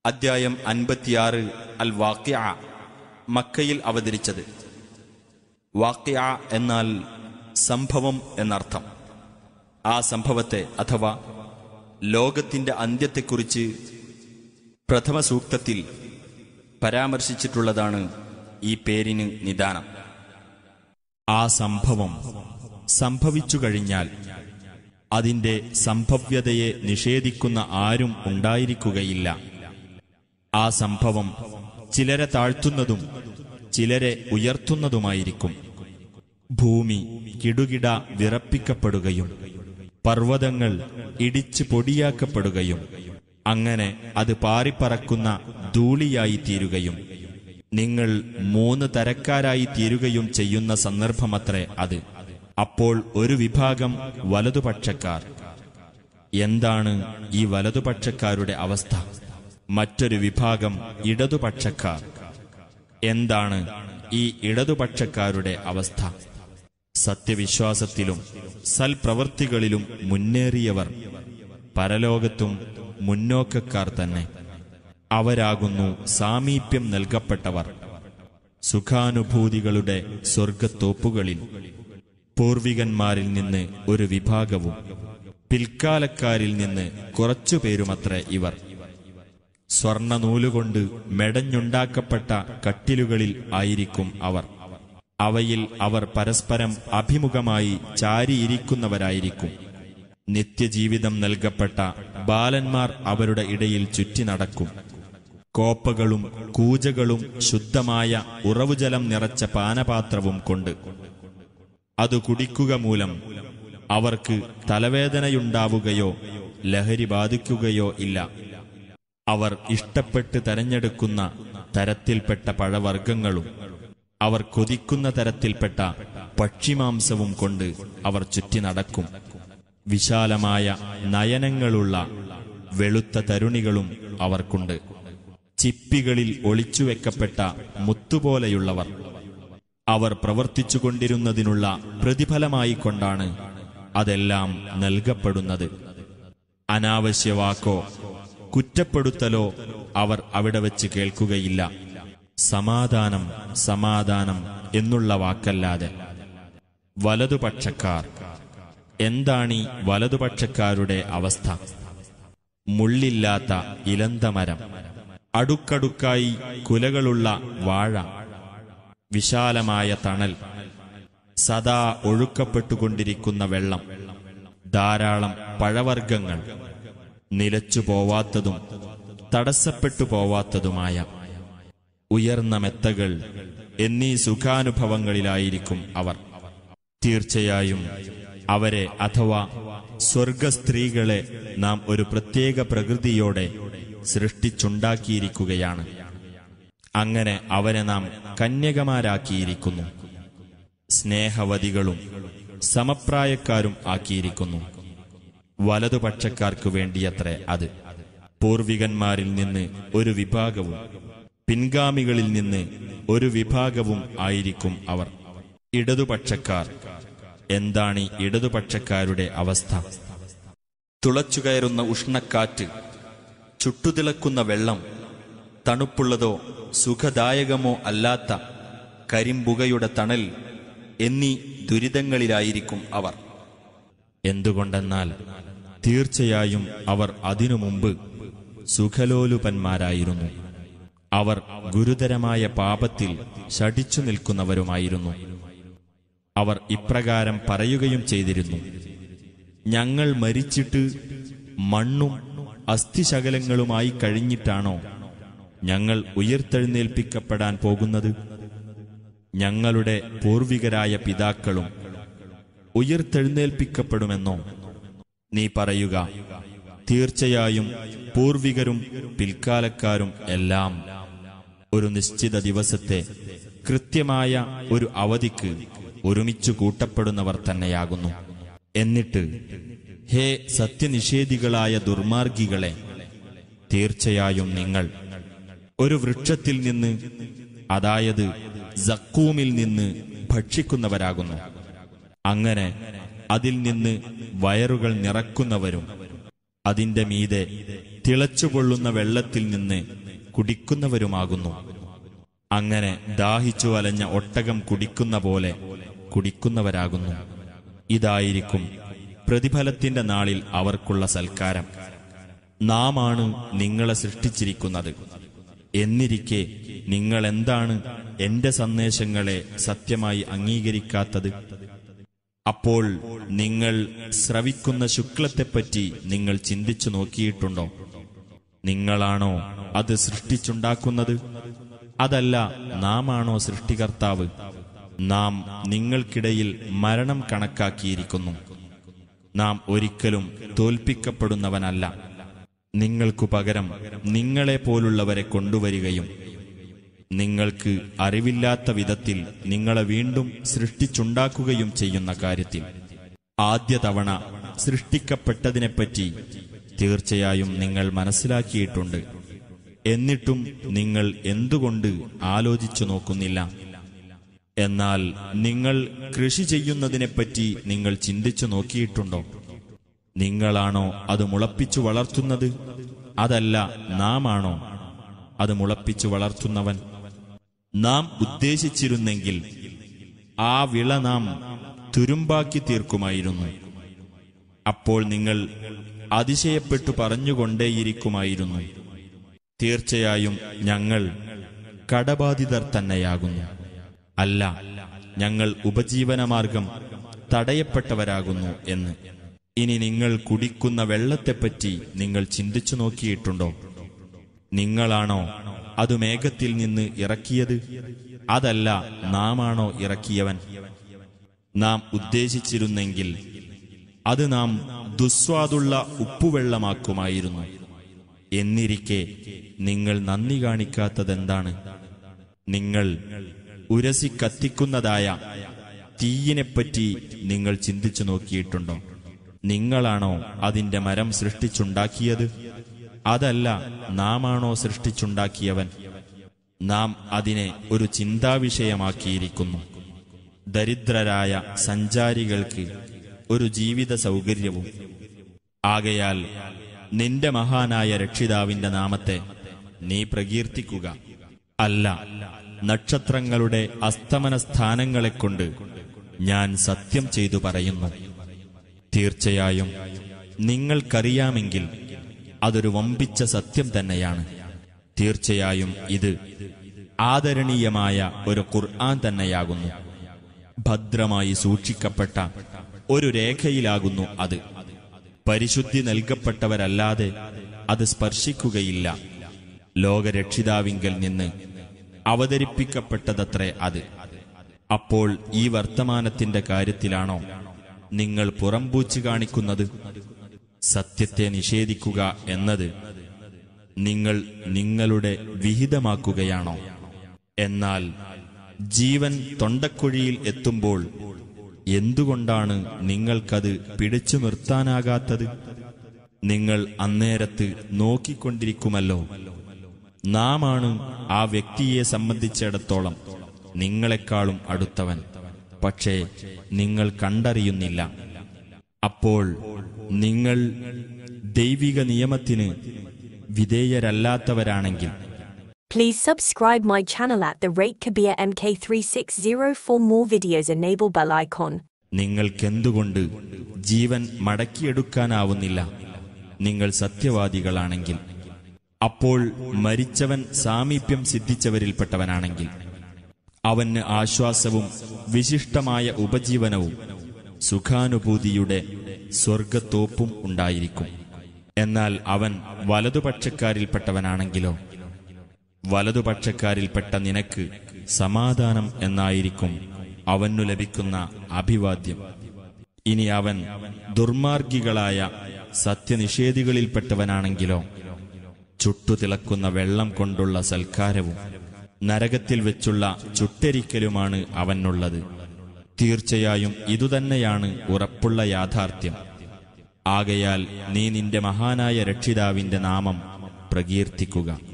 അദ്ധ്യായം അൻപത്തിയാറ് അൽ വാക്യ മക്കയിൽ അവതരിച്ചത് വാക്യ എന്നാൽ സംഭവം എന്നർത്ഥം ആ സംഭവത്തെ അഥവാ ലോകത്തിന്റെ അന്ത്യത്തെക്കുറിച്ച് പ്രഥമ സൂക്തത്തിൽ പരാമർശിച്ചിട്ടുള്ളതാണ് ഈ പേരിന് നിദാനം ആ സംഭവം സംഭവിച്ചു കഴിഞ്ഞാൽ അതിന്റെ സംഭവ്യതയെ നിഷേധിക്കുന്ന ആരും ഉണ്ടായിരിക്കുകയില്ല ആ സംഭവം ചിലരെ താഴ്ത്തുന്നതും ചിലരെ ഉയർത്തുന്നതുമായിരിക്കും ഭൂമി കിടുകിട വിറപ്പിക്കപ്പെടുകയും പർവ്വതങ്ങൾ ഇടിച്ചു പൊടിയാക്കപ്പെടുകയും അങ്ങനെ അത് പാറിപ്പറക്കുന്ന ധൂളിയായി തീരുകയും നിങ്ങൾ മൂന്ന് തരക്കാരായി തീരുകയും ചെയ്യുന്ന സന്ദർഭമത്രേ അത് അപ്പോൾ ഒരു വിഭാഗം വലതുപക്ഷക്കാർ എന്താണ് ഈ വലതുപക്ഷക്കാരുടെ അവസ്ഥ മറ്റൊരു വിഭാഗം ഇടതുപക്ഷക്കാർ എന്താണ് ഈ ഇടതുപക്ഷക്കാരുടെ അവസ്ഥ സത്യവിശ്വാസത്തിലും സൽപ്രവൃത്തികളിലും മുന്നേറിയവർ പരലോകത്തും മുന്നോക്കക്കാർ തന്നെ അവരാകുന്നു സാമീപ്യം നൽകപ്പെട്ടവർ സുഖാനുഭൂതികളുടെ സ്വർഗത്തോപ്പുകളിൽ പൂർവികന്മാരിൽ നിന്ന് ഒരു വിഭാഗവും പിൽക്കാലക്കാരിൽ നിന്ന് കുറച്ചുപേരുമത്രേ ഇവർ സ്വർണനൂലുകൊണ്ട് മെടഞ്ഞുണ്ടാക്കപ്പെട്ട കട്ടിലുകളിൽ ആയിരിക്കും അവർ അവയിൽ അവർ പരസ്പരം അഭിമുഖമായി ചാരിയിരിക്കുന്നവരായിരിക്കും നിത്യജീവിതം നൽകപ്പെട്ട ബാലന്മാർ അവരുടെ ഇടയിൽ ചുറ്റി നടക്കും കോപ്പകളും കൂജകളും ശുദ്ധമായ ഉറവുജലം നിറച്ച പാനപാത്രവും കൊണ്ട് അത് കുടിക്കുക മൂലം അവർക്ക് തലവേദനയുണ്ടാവുകയോ ലഹരി ബാധിക്കുകയോ ഇല്ല അവർ ഇഷ്ടപ്പെട്ട് തെരഞ്ഞെടുക്കുന്ന തരത്തിൽപ്പെട്ട പഴവർഗ്ഗങ്ങളും അവർ കൊതിക്കുന്ന തരത്തിൽപ്പെട്ട പക്ഷിമാംസവും കൊണ്ട് അവർ ചുറ്റി നടക്കും വിശാലമായ നയനങ്ങളുള്ള വെളുത്ത തരുണികളും അവർക്കുണ്ട് ചിപ്പികളിൽ ഒളിച്ചുവെക്കപ്പെട്ട മുത്തുപോലെയുള്ളവർ അവർ പ്രവർത്തിച്ചുകൊണ്ടിരുന്നതിനുള്ള പ്രതിഫലമായി കൊണ്ടാണ് അതെല്ലാം നൽകപ്പെടുന്നത് അനാവശ്യ വാക്കോ കുറ്റപ്പെടുത്തലോ അവർ അവിടെ വെച്ച് കേൾക്കുകയില്ല സമാധാനം സമാധാനം എന്നുള്ള വാക്കല്ലാതെ വലതുപക്ഷക്കാർ എന്താണീ വലതുപക്ഷക്കാരുടെ അവസ്ഥ മുള്ളില്ലാത്ത ഇലന്തമരം അടുക്കടുക്കായി കുലകളുള്ള വാഴ വിശാലമായ തണൽ സദാ ഒഴുക്കപ്പെട്ടുകൊണ്ടിരിക്കുന്ന വെള്ളം ധാരാളം പഴവർഗ്ഗങ്ങൾ നിലച്ചു പോവാത്തതും തടസ്സപ്പെട്ടു പോവാത്തതുമായ ഉയർന്ന മെത്തകൾ എന്നീ സുഖാനുഭവങ്ങളിലായിരിക്കും അവർ തീർച്ചയായും അവരെ അഥവാ സ്വർഗസ്ത്രീകളെ നാം ഒരു പ്രത്യേക പ്രകൃതിയോടെ സൃഷ്ടിച്ചുണ്ടാക്കിയിരിക്കുകയാണ് അങ്ങനെ അവരെ നാം കന്യകമാരാക്കിയിരിക്കുന്നു സ്നേഹവതികളും സമപ്രായക്കാരും ആക്കിയിരിക്കുന്നു വലതുപക്ഷക്കാർക്കു വേണ്ടിയത്രേ അത് പൂർവികന്മാരിൽ നിന്ന് ഒരു വിഭാഗവും പിൻഗാമികളിൽ നിന്ന് ഒരു വിഭാഗവും ആയിരിക്കും അവർ ഇടതുപക്ഷക്കാർ എന്താണ് ഇടതുപക്ഷക്കാരുടെ അവസ്ഥ തുളച്ചുകയറുന്ന ഉഷ്ണക്കാറ്റ് ചുട്ടുതിളക്കുന്ന വെള്ളം തണുപ്പുള്ളതോ സുഖദായകമോ അല്ലാത്ത കരിമ്പുകയുടെ തണൽ എന്നീ ദുരിതങ്ങളിലായിരിക്കും അവർ എന്തുകൊണ്ടെന്നാൽ തീർച്ചയായും അവർ അതിനു മുമ്പ് സുഖലോലുപന്മാരായിരുന്നു അവർ ഗുരുതരമായ പാപത്തിൽ ശടിച്ചു നിൽക്കുന്നവരുമായിരുന്നു അവർ ഇപ്രകാരം പറയുകയും ചെയ്തിരുന്നു ഞങ്ങൾ മരിച്ചിട്ട് മണ്ണും അസ്ഥിശകലങ്ങളുമായി കഴിഞ്ഞിട്ടാണോ ഞങ്ങൾ ഉയർത്തെഴുന്നേൽപ്പിക്കപ്പെടാൻ പോകുന്നത് ഞങ്ങളുടെ പൂർവികരായ പിതാക്കളും ഉയർത്തെഴുന്നേൽപ്പിക്കപ്പെടുമെന്നോ നീ പറയുക തീർച്ചയായും പൂർവികരും പിൽക്കാലക്കാരും എല്ലാം ഒരു നിശ്ചിത ദിവസത്തെ കൃത്യമായ ഒരു അവധിക്ക് ഒരുമിച്ചു കൂട്ടപ്പെടുന്നവർ തന്നെയാകുന്നു എന്നിട്ട് ഹേ സത്യനിഷേധികളായ ദുർമാർഗികളെ തീർച്ചയായും നിങ്ങൾ ഒരു വൃക്ഷത്തിൽ നിന്ന് അതായത് സക്കൂമിൽ നിന്ന് ഭക്ഷിക്കുന്നവരാകുന്നു അങ്ങനെ അതിൽ നിന്ന് വയറുകൾ നിറക്കുന്നവരും അതിന്റെ മീതെ തിളച്ചുപൊള്ളുന്ന വെള്ളത്തിൽ നിന്ന് കുടിക്കുന്നവരുമാകുന്നു അങ്ങനെ ദാഹിച്ചു വലഞ്ഞ ഒട്ടകം കുടിക്കുന്ന പോലെ കുടിക്കുന്നവരാകുന്നു ഇതായിരിക്കും പ്രതിഫലത്തിന്റെ നാളിൽ അവർക്കുള്ള സൽക്കാരം നാമാണ് നിങ്ങളെ സൃഷ്ടിച്ചിരിക്കുന്നത് എന്നിരിക്കെ നിങ്ങൾ എന്താണ് എന്റെ സന്ദേശങ്ങളെ സത്യമായി അംഗീകരിക്കാത്തത് അപ്പോൾ നിങ്ങൾ ശ്രവിക്കുന്ന ശുക്ലത്തെപ്പറ്റി നിങ്ങൾ ചിന്തിച്ചു നോക്കിയിട്ടുണ്ടോ നിങ്ങളാണോ അത് സൃഷ്ടിച്ചുണ്ടാക്കുന്നത് അതല്ല നാമാണോ സൃഷ്ടികർത്താവ് നാം നിങ്ങൾക്കിടയിൽ മരണം കണക്കാക്കിയിരിക്കുന്നു നാം ഒരിക്കലും തോൽപ്പിക്കപ്പെടുന്നവനല്ല നിങ്ങൾക്കു പകരം നിങ്ങളെ പോലുള്ളവരെ കൊണ്ടുവരികയും നിങ്ങൾക്ക് അറിവില്ലാത്ത വിധത്തിൽ നിങ്ങളെ വീണ്ടും സൃഷ്ടിച്ചുണ്ടാക്കുകയും ചെയ്യുന്ന കാര്യത്തിൽ ആദ്യ തവണ സൃഷ്ടിക്കപ്പെട്ടതിനെപ്പറ്റി തീർച്ചയായും നിങ്ങൾ മനസ്സിലാക്കിയിട്ടുണ്ട് എന്നിട്ടും നിങ്ങൾ എന്തുകൊണ്ട് ആലോചിച്ചു നോക്കുന്നില്ല എന്നാൽ നിങ്ങൾ കൃഷി ചെയ്യുന്നതിനെപ്പറ്റി നിങ്ങൾ ചിന്തിച്ചു നോക്കിയിട്ടുണ്ടോ നിങ്ങളാണോ അത് മുളപ്പിച്ചു വളർത്തുന്നത് അതല്ല നാമാണോ അത് മുളപ്പിച്ചു വളർത്തുന്നവൻ നാം ഉദ്ദേശിച്ചിരുന്നെങ്കിൽ ആ വിള നാം തുരുമ്പാക്കി തീർക്കുമായിരുന്നു അപ്പോൾ നിങ്ങൾ അതിശയപ്പെട്ടു പറഞ്ഞുകൊണ്ടേയിരിക്കുമായിരുന്നു തീർച്ചയായും ഞങ്ങൾ കടബാധിതർ തന്നെയാകുന്നു അല്ല ഞങ്ങൾ ഉപജീവനമാർഗം തടയപ്പെട്ടവരാകുന്നു എന്ന് ഇനി നിങ്ങൾ കുടിക്കുന്ന വെള്ളത്തെപ്പറ്റി നിങ്ങൾ ചിന്തിച്ചു നോക്കിയിട്ടുണ്ടോ നിങ്ങളാണോ അത് മേഘത്തിൽ നിന്ന് ഇറക്കിയത് അതല്ല നാമാണോ ഇറക്കിയവൻ നാം ഉദ്ദേശിച്ചിരുന്നെങ്കിൽ അത് നാം ദുസ്വാദുള്ള ഉപ്പുവെള്ളമാക്കുമായിരുന്നു എന്നിരിക്കെ നിങ്ങൾ നന്ദി കാണിക്കാത്തതെന്താണ് നിങ്ങൾ ഉരസി കത്തിക്കുന്നതായ തീയിനെപ്പറ്റി നിങ്ങൾ ചിന്തിച്ചു നോക്കിയിട്ടുണ്ടോ നിങ്ങളാണോ അതിന്റെ മരം സൃഷ്ടിച്ചുണ്ടാക്കിയത് അതല്ല നാമാണോ സൃഷ്ടിച്ചുണ്ടാക്കിയവൻ നാം അതിനെ ഒരു ചിന്താവിഷയമാക്കിയിരിക്കുന്നു ദരിദ്രരായ സഞ്ചാരികൾക്ക് ഒരു ജീവിത സൗകര്യവും ആകയാൽ നിന്റെ മഹാനായ രക്ഷിതാവിന്റെ നാമത്തെ നീ പ്രകീർത്തിക്കുക അല്ല നക്ഷത്രങ്ങളുടെ അസ്തമന സ്ഥാനങ്ങളെക്കൊണ്ട് ഞാൻ സത്യം ചെയ്തു പറയുന്നു തീർച്ചയായും നിങ്ങൾക്കറിയാമെങ്കിൽ അതൊരു വമ്പിച്ച സത്യം തന്നെയാണ് തീർച്ചയായും ഇത് ആദരണീയമായ ഒരു ഖുർആൻ തന്നെയാകുന്നു ഭദ്രമായി സൂക്ഷിക്കപ്പെട്ട ഒരു രേഖയിലാകുന്നു അത് പരിശുദ്ധി നൽകപ്പെട്ടവരല്ലാതെ അത് സ്പർശിക്കുകയില്ല ലോകരക്ഷിതാവിങ്കൽ നിന്ന് അവതരിപ്പിക്കപ്പെട്ടതത്രേ അത് അപ്പോൾ ഈ വർത്തമാനത്തിന്റെ കാര്യത്തിലാണോ നിങ്ങൾ പുറംപൂച്ച് കാണിക്കുന്നത് സത്യത്തെ നിഷേധിക്കുക എന്നത് നിങ്ങൾ നിങ്ങളുടെ വിഹിതമാക്കുകയാണോ എന്നാൽ ജീവൻ തൊണ്ടക്കുഴിയിൽ എത്തുമ്പോൾ എന്തുകൊണ്ടാണ് നിങ്ങൾക്കത് പിടിച്ചു നിർത്താനാകാത്തത് നിങ്ങൾ അന്നേരത്ത് നോക്കിക്കൊണ്ടിരിക്കുമല്ലോ നാമാണ് ആ വ്യക്തിയെ സംബന്ധിച്ചിടത്തോളം നിങ്ങളെക്കാളും അടുത്തവൻ പക്ഷേ നിങ്ങൾ കണ്ടറിയുന്നില്ല അപ്പോൾ നിങ്ങൾ ദൈവിക നിയമത്തിന് വിധേയരല്ലാത്തവരാണെങ്കിൽ Please subscribe my channel at the rate Kabir MK360 for more videos. Enable bell icon. നിങ്ങൾക്കെന്തുകൊണ്ട് ജീവൻ മടക്കിയെടുക്കാനാവുന്നില്ല നിങ്ങൾ സത്യവാദികളാണെങ്കിൽ അപ്പോൾ മരിച്ചവൻ സാമീപ്യം സിദ്ധിച്ചവരിൽപ്പെട്ടവനാണെങ്കിൽ അവന് ആശ്വാസവും വിശിഷ്ടമായ ഉപജീവനവും സുഖാനുഭൂതിയുടെ സ്വർഗത്തോപ്പും ഉണ്ടായിരിക്കും എന്നാൽ അവൻ വലതുപക്ഷക്കാരിൽപ്പെട്ടവനാണെങ്കിലോ വലതുപക്ഷക്കാരിൽപ്പെട്ട നിനക്ക് സമാധാനം എന്നായിരിക്കും അവനു ലഭിക്കുന്ന അഭിവാദ്യം ഇനി അവൻ ദുർമാർഗികളായ സത്യനിഷേധികളിൽപ്പെട്ടവനാണെങ്കിലോ ചുട്ടുതിളക്കുന്ന വെള്ളം കൊണ്ടുള്ള സൽക്കാരവും നരകത്തിൽ വെച്ചുള്ള ചുട്ടരിക്കലുമാണ് അവനുള്ളത് തീർച്ചയായും ഇതുതന്നെയാണ് ഉറപ്പുള്ള യാഥാർത്ഥ്യം ആകയാൽ നീ നിന്റെ മഹാനായ രക്ഷിതാവിന്റെ നാമം പ്രകീർത്തിക്കുക